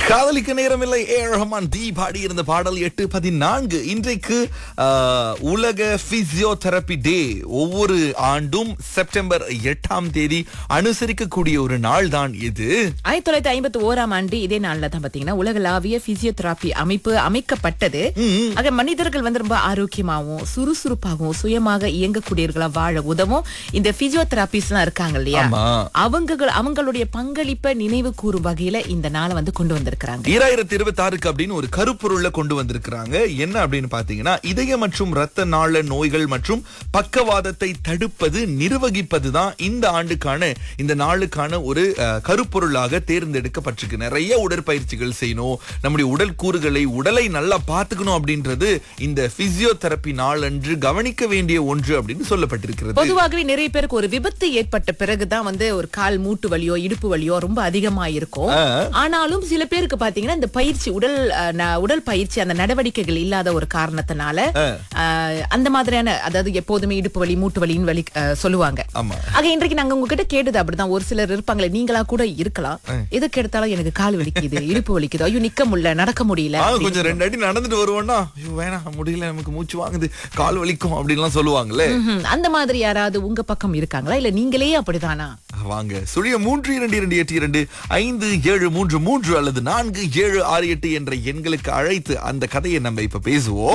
காதலிக்க நேரமில்லை ஏ ரஹ்மான் தி பாடி இருந்த பாடல் எட்டு பதினான்கு இன்றைக்கு ஆஹ், உலக பிசியோதெரபி டே ஒவ்வொரு ஆண்டும் செப்டம்பர் எட்டாம் தேதி அனுசரிக்கக்கூடிய ஒரு நாள் தான் இது ஆயிரத்தி தொள்ளாயிரத்தி ஐம்பத்தி ஓராம் ஆண்டு இதே நாள்ல தான் பாத்தீங்கன்னா உலகளாவிய பிசியோதெரபி அமைப்பு அமைக்கப்பட்டது ஆக மனிதர்கள் வந்து ரொம்ப ஆரோக்கியமாகவும் சுறுசுறுப்பாகவும் சுயமாக இயங்கக்கூடியவர்களா வாழ உதவும் இந்த பிசியோதெரபிஸ் எல்லாம் இருக்காங்க இல்லையா ஆமா. அவங்க அவங்களுடைய பங்களிப்பை நினைவு கூறும் வகையில இந்த நாளை வந்து கொண்டு வந்திருக்கிறாங்க ஈராயிரத்தி இருபத்தி ஆறுக்கு அப்படின்னு ஒரு கருப்பொருளை கொண்டு வந்திருக்கிறாங்க என்ன அப்படின்னு பாத்தீங்கன்னா இதய மற்றும் ரத்த நாள நோய்கள் மற்றும் பக்கவாதத்தை தடுப்பது நிர்வகிப்பது தான் இந்த ஆண்டுக்கான இந்த நாளுக்கான ஒரு அஹ், கருப்பொருளாக தேர்ந்தெடுக்கப்பட்டிருக்கு நிறைய உடற்பயிற்சிகள் செய்யணும் நம்முடைய உடல் கூறுகளை உடலை நல்லா பார்த்துக்கணும் அப்படின்றது இந்த பிசியோதெரபி நாள் அன்று கவனிக்க வேண்டிய ஒன்று அப்படின்னு சொல்லப்பட்டிருக்கிறது பொதுவாகவே நிறைய பேருக்கு ஒரு விபத்து ஏற்பட்ட பிறகுதான் வந்து ஒரு கால் மூட்டு வலியோ இடுப்பு வலியோ ரொம்ப அதிகமா இருக்கும் ஆனாலும் சில பேருக்கு பாத்தீங்கன்னா இந்த பயிற்சி உடல் அஹ், ந- உடல் பயிற்சி அந்த நடவடிக்கைகள் இல்லாத ஒரு காரணத்தினால அஹ், அந்த மாதிரியான அதாவது எப்போதுமே இடுப்பு வலி மூட்டு வலின்னு வலி அஹ், சொல்லுவாங்க ஆமா ஆக இன்றைக்கு நாங்க உங்ககிட்ட கேட்டது அப்படிதான் ஒரு சிலர் இருப்பாங்களே நீங்களா கூட இருக்கலாம் எதுக்கு எடுத்தாலும் எனக்கு கால் வலிக்குது இடுப்பு வலிக்குது ஐயோ நிக்க முடியல நடக்க முடியல ஆ, கொஞ்சம் ரெண்டு அடி நடந்துட்டு வருவோம்னா ஐயோ வேணாம் முடியல நமக்கு மூச்சு வாங்குது கால் வலிக்கும் அப்படின்லாம் சொல்லுவாங்களே ம்ஹும். அந்த மாதிரி யாராவது உங்க பக்கம் இருக்காங்களா இல்ல நீங்களே அப்படிதானா வாங்க சுழிய மூன்று இரண்டு இரண்டு எட்டு இரண்டு ஐந்து ஏழு மூன்று மூன்று அல்லது நான்கு ஏழு ஆறு எட்டு என்ற எண்களுக்கு அழைத்து அந்த கதையை நம்ம இப்ப பேசுவோம்